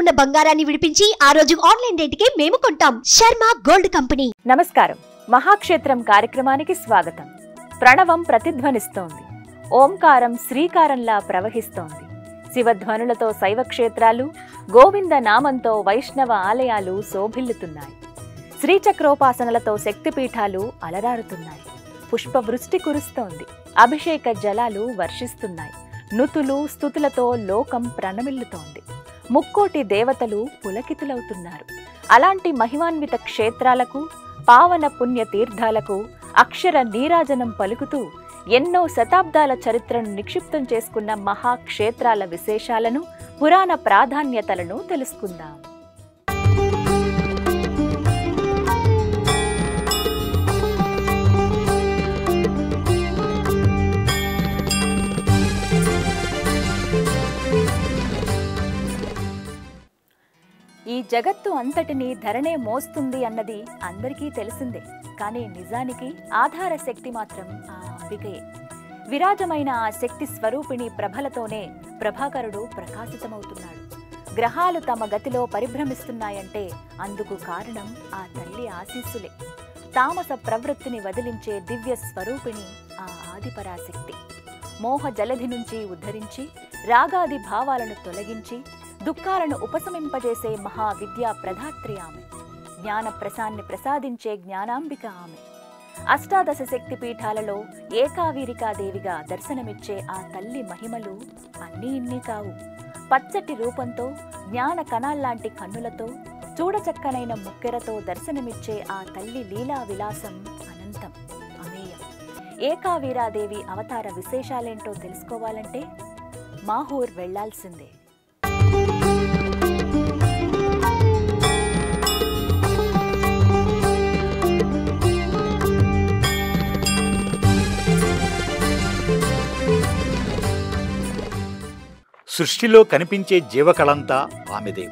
ఉన్న బంగారాన్ని విడిపించి ఆ రోజు ఆన్లైన్ రేటుకే మేము కొంటాం శర్మ గోల్డ్ కంపెనీ నమస్కారం మహాక్షేత్రం కార్యక్రమానికి స్వాగతం ప్రణవం ప్రతిధ్వనిస్తోంది ఓంకారం శ్రీకారంలా ప్రవహిస్తోంది శివధ్వనులతో శైవ క్షేత్రాలు గోవింద నామంతో వైష్ణవ ఆలయాలు శోభిల్లుతున్నాయి శ్రీచక్రోపాసనలతో శక్తిపీఠాలు అలరారుతున్నాయి పుష్పవృష్టి కురుస్తోంది అభిషేక జలాలు వర్షిస్తున్నాయి నుతులు స్తుతులతో లోకం ప్రణమిల్లుతోంది ముక్కోటి దేవతలు పులకితులవుతున్నారు అలాంటి మహిమాన్విత క్షేత్రాలకు పావన పుణ్య తీర్థాలకు అక్షర నీరాజనం పలుకుతూ ఎన్నో శతాబ్దాల చరిత్రను నిక్షిప్తం చేసుకున్న మహాక్షేత్రాల విశేషాలను పురాణ ప్రాధాన్యతలను తెలుసుకుందాం ఈ జగత్తు అంతటిని ధరణే మోస్తుంది అన్నది అందరికీ తెలిసిందే కానీ నిజానికి ఆధార శక్తి మాత్రం ఆ అంబికయే విరాజమైన ఆ శక్తి స్వరూపిణి ప్రభలతోనే ప్రభాకరుడు ప్రకాశితమవుతున్నాడు గ్రహాలు తమ గతిలో పరిభ్రమిస్తున్నాయంటే అందుకు కారణం ఆ తల్లి ఆశీస్సులే తామస ప్రవృత్తిని వదిలించే దివ్య స్వరూపిణి ఆ ఆదిపరాశక్తి మోహ జలధి నుంచి ఉద్ధరించి రాగాది భావాలను తొలగించి దుఃఖాలను ఉపశమింపజేసే మహావిద్యా ప్రధాత్రి ఆమె జ్ఞాన ప్రసాన్ని ప్రసాదించే జ్ఞానాంబిక ఆమె అష్టాదశ శక్తి పీఠాలలో ఏకావీరికాదేవిగా దర్శనమిచ్చే ఆ తల్లి మహిమలు అన్నీ ఇన్ని కావు పచ్చటి రూపంతో జ్ఞాన కణాల్లాంటి కన్నులతో చూడచక్కనైన ముక్కెరతో దర్శనమిచ్చే ఆ తల్లి లీలా విలాసం అనంతం అమేయం ఏకావీరాదేవి అవతార విశేషాలేంటో తెలుసుకోవాలంటే మాహూర్ వెళ్లాల్సిందే సృష్టిలో కనిపించే జీవకళంతా ఆమెదే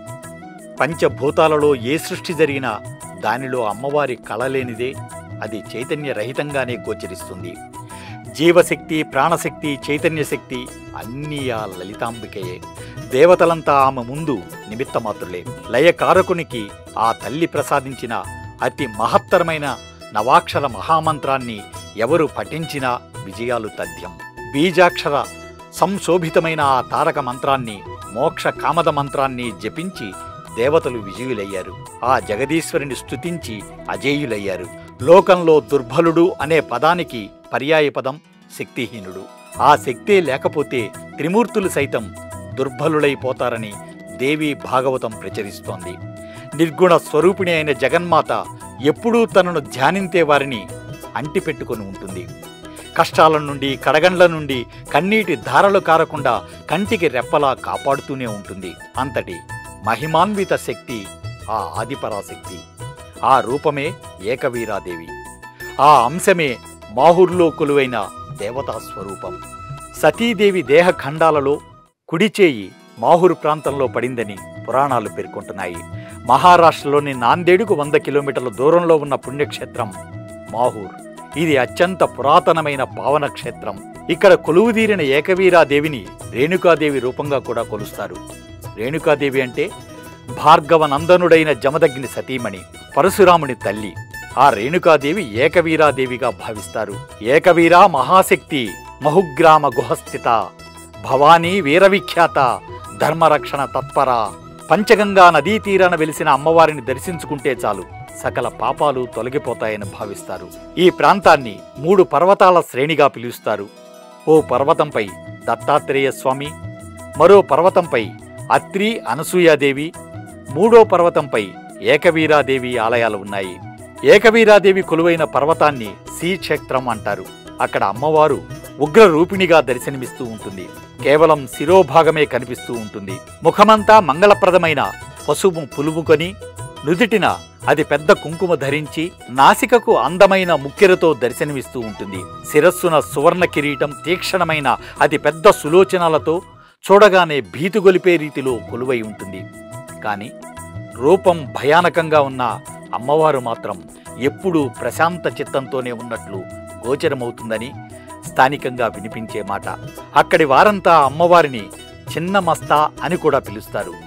పంచభూతాలలో ఏ సృష్టి జరిగినా దానిలో అమ్మవారి కళ లేనిదే అది చైతన్య రహితంగానే గోచరిస్తుంది జీవశక్తి ప్రాణశక్తి చైతన్య శక్తి అన్నీ ఆ లలితాంబికయే దేవతలంతా ఆమె ముందు నిమిత్తమాత్రులే లయకారకునికి ఆ తల్లి ప్రసాదించిన అతి మహత్తరమైన నవాక్షర మహామంత్రాన్ని ఎవరు పఠించినా విజయాలు తథ్యం బీజాక్షర సంశోభితమైన ఆ తారక మంత్రాన్ని మోక్ష కామద మంత్రాన్ని జపించి దేవతలు విజయులయ్యారు ఆ జగదీశ్వరుని స్తుతించి అజేయులయ్యారు లోకంలో దుర్బలుడు అనే పదానికి పర్యాయ పదం శక్తిహీనుడు ఆ శక్తే లేకపోతే త్రిమూర్తులు సైతం దుర్బలులైపోతారని దేవి భాగవతం ప్రచురిస్తోంది నిర్గుణ స్వరూపిణి అయిన జగన్మాత ఎప్పుడూ తనను ధ్యానించే వారిని అంటిపెట్టుకొని ఉంటుంది కష్టాల నుండి కడగండ్ల నుండి కన్నీటి ధారలు కారకుండా కంటికి రెప్పలా కాపాడుతూనే ఉంటుంది అంతటి మహిమాన్విత శక్తి ఆ ఆదిపరాశక్తి ఆ రూపమే ఏకవీరాదేవి ఆ అంశమే మాహుర్లో కొలువైన దేవతా స్వరూపం సతీదేవి దేహ ఖండాలలో కుడిచేయి మాహూరు ప్రాంతంలో పడిందని పురాణాలు పేర్కొంటున్నాయి మహారాష్ట్రలోని నాందేడుకు వంద కిలోమీటర్ల దూరంలో ఉన్న పుణ్యక్షేత్రం మాహూర్ ఇది అత్యంత పురాతనమైన పావన క్షేత్రం ఇక్కడ కొలువుదీరిన ఏకవీరాదేవిని రేణుకాదేవి రూపంగా కూడా కొలుస్తారు రేణుకాదేవి అంటే భార్గవ నందనుడైన జమదగ్ని సతీమణి పరశురాముని తల్లి ఆ రేణుకాదేవి ఏకవీరాదేవిగా భావిస్తారు ఏకవీరా మహాశక్తి మహుగ్రామ గుహస్థిత భవానీ వీరవిఖ్యాత ధర్మరక్షణ తత్పర పంచగంగా నదీ తీరాన వెలిసిన అమ్మవారిని దర్శించుకుంటే చాలు సకల పాపాలు తొలగిపోతాయని భావిస్తారు ఈ ప్రాంతాన్ని మూడు పర్వతాల శ్రేణిగా పిలుస్తారు ఓ పర్వతంపై దత్తాత్రేయ స్వామి మరో పర్వతంపై అత్రి అనసూయాదేవి మూడో పర్వతంపై ఏకవీరాదేవి ఆలయాలు ఉన్నాయి ఏకవీరాదేవి కొలువైన పర్వతాన్ని శ్రీక్షేత్రం అంటారు అక్కడ అమ్మవారు ఉగ్ర రూపిణిగా దర్శనమిస్తూ ఉంటుంది కేవలం శిరోభాగమే కనిపిస్తూ ఉంటుంది ముఖమంతా మంగళప్రదమైన పసుపు పులుముకొని నుదిటిన అది పెద్ద కుంకుమ ధరించి నాసికకు అందమైన ముక్కెరతో దర్శనమిస్తూ ఉంటుంది శిరస్సున సువర్ణ కిరీటం తీక్షణమైన అతి పెద్ద సులోచనలతో చూడగానే భీతిగొలిపే రీతిలో కొలువై ఉంటుంది కానీ రూపం భయానకంగా ఉన్న అమ్మవారు మాత్రం ఎప్పుడూ ప్రశాంత చిత్తంతోనే ఉన్నట్లు గోచరమవుతుందని స్థానికంగా వినిపించే మాట అక్కడి వారంతా అమ్మవారిని చిన్న మస్తా అని కూడా పిలుస్తారు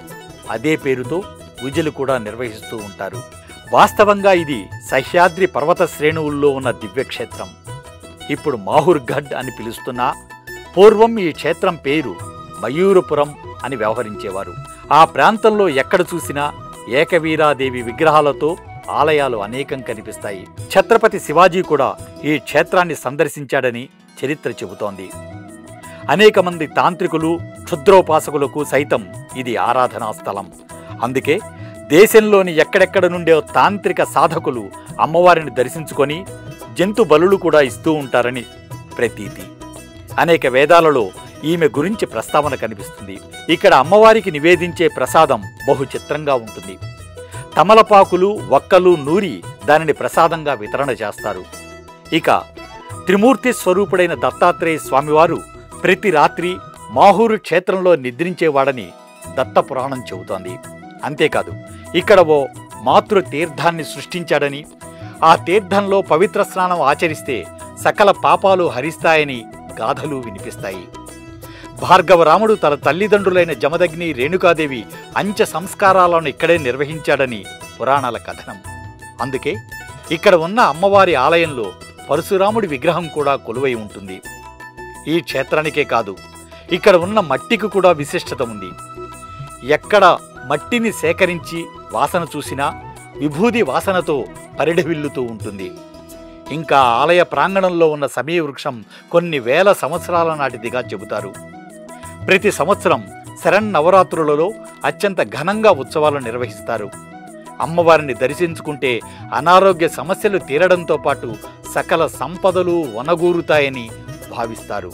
అదే పేరుతో పూజలు కూడా నిర్వహిస్తూ ఉంటారు వాస్తవంగా ఇది సహ్యాద్రి పర్వత శ్రేణువుల్లో ఉన్న దివ్యక్షేత్రం ఇప్పుడు మాహుర్గఢ్ అని పిలుస్తున్నా పూర్వం ఈ క్షేత్రం పేరు మయూరపురం అని వ్యవహరించేవారు ఆ ప్రాంతంలో ఎక్కడ చూసినా ఏకవీరాదేవి విగ్రహాలతో ఆలయాలు అనేకం కనిపిస్తాయి ఛత్రపతి శివాజీ కూడా ఈ క్షేత్రాన్ని సందర్శించాడని చరిత్ర చెబుతోంది అనేక మంది తాంత్రికులు క్షుద్రోపాసకులకు సైతం ఇది ఆరాధనా స్థలం అందుకే దేశంలోని ఎక్కడెక్కడ నుండే తాంత్రిక సాధకులు అమ్మవారిని దర్శించుకొని జంతు బలులు కూడా ఇస్తూ ఉంటారని ప్రతీతి అనేక వేదాలలో ఈమె గురించి ప్రస్తావన కనిపిస్తుంది ఇక్కడ అమ్మవారికి నివేదించే ప్రసాదం బహు చిత్రంగా ఉంటుంది తమలపాకులు వక్కలు నూరి దానిని ప్రసాదంగా వితరణ చేస్తారు ఇక త్రిమూర్తి స్వరూపుడైన దత్తాత్రేయ స్వామివారు ప్రతి రాత్రి మాహూరు క్షేత్రంలో నిద్రించేవాడని దత్త పురాణం చెబుతోంది అంతేకాదు ఇక్కడ ఓ మాతృ తీర్థాన్ని సృష్టించాడని ఆ తీర్థంలో పవిత్ర స్నానం ఆచరిస్తే సకల పాపాలు హరిస్తాయని గాథలు వినిపిస్తాయి భార్గవరాముడు తన తల్లిదండ్రులైన జమదగ్ని రేణుకాదేవి అంత్య సంస్కారాలను ఇక్కడే నిర్వహించాడని పురాణాల కథనం అందుకే ఇక్కడ ఉన్న అమ్మవారి ఆలయంలో పరశురాముడి విగ్రహం కూడా కొలువై ఉంటుంది ఈ క్షేత్రానికే కాదు ఇక్కడ ఉన్న మట్టికి కూడా విశిష్టత ఉంది ఎక్కడ మట్టిని సేకరించి వాసన చూసినా విభూది వాసనతో పరిడవిల్లుతూ ఉంటుంది ఇంకా ఆలయ ప్రాంగణంలో ఉన్న సమయ వృక్షం కొన్ని వేల సంవత్సరాల నాటిదిగా చెబుతారు ప్రతి సంవత్సరం శరన్నవరాత్రులలో అత్యంత ఘనంగా ఉత్సవాలు నిర్వహిస్తారు అమ్మవారిని దర్శించుకుంటే అనారోగ్య సమస్యలు తీరడంతో పాటు సకల సంపదలు వనగూరుతాయని భావిస్తారు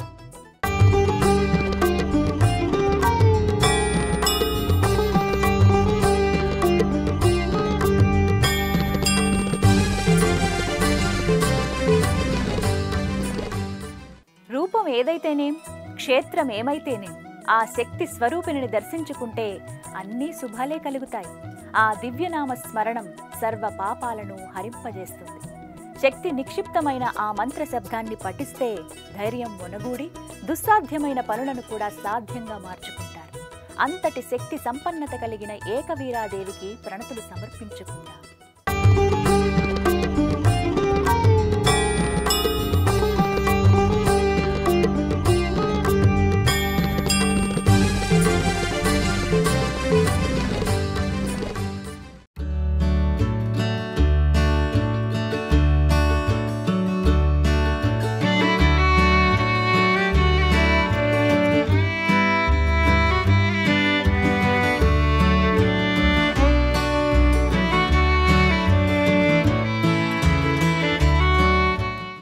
రూపం ఏదైతేనేం క్షేత్రం ఏమైతేనేం ఆ శక్తి స్వరూపిణిని దర్శించుకుంటే అన్నీ శుభాలే కలుగుతాయి ఆ దివ్యనామ స్మరణం సర్వ పాపాలను హరింపజేస్తుంది శక్తి నిక్షిప్తమైన ఆ మంత్ర శబ్దాన్ని పఠిస్తే ధైర్యం మునగూడి దుస్సాధ్యమైన పనులను కూడా సాధ్యంగా మార్చుకుంటారు అంతటి శక్తి సంపన్నత కలిగిన ఏకవీరాదేవికి ప్రణతులు సమర్పించుకుందాం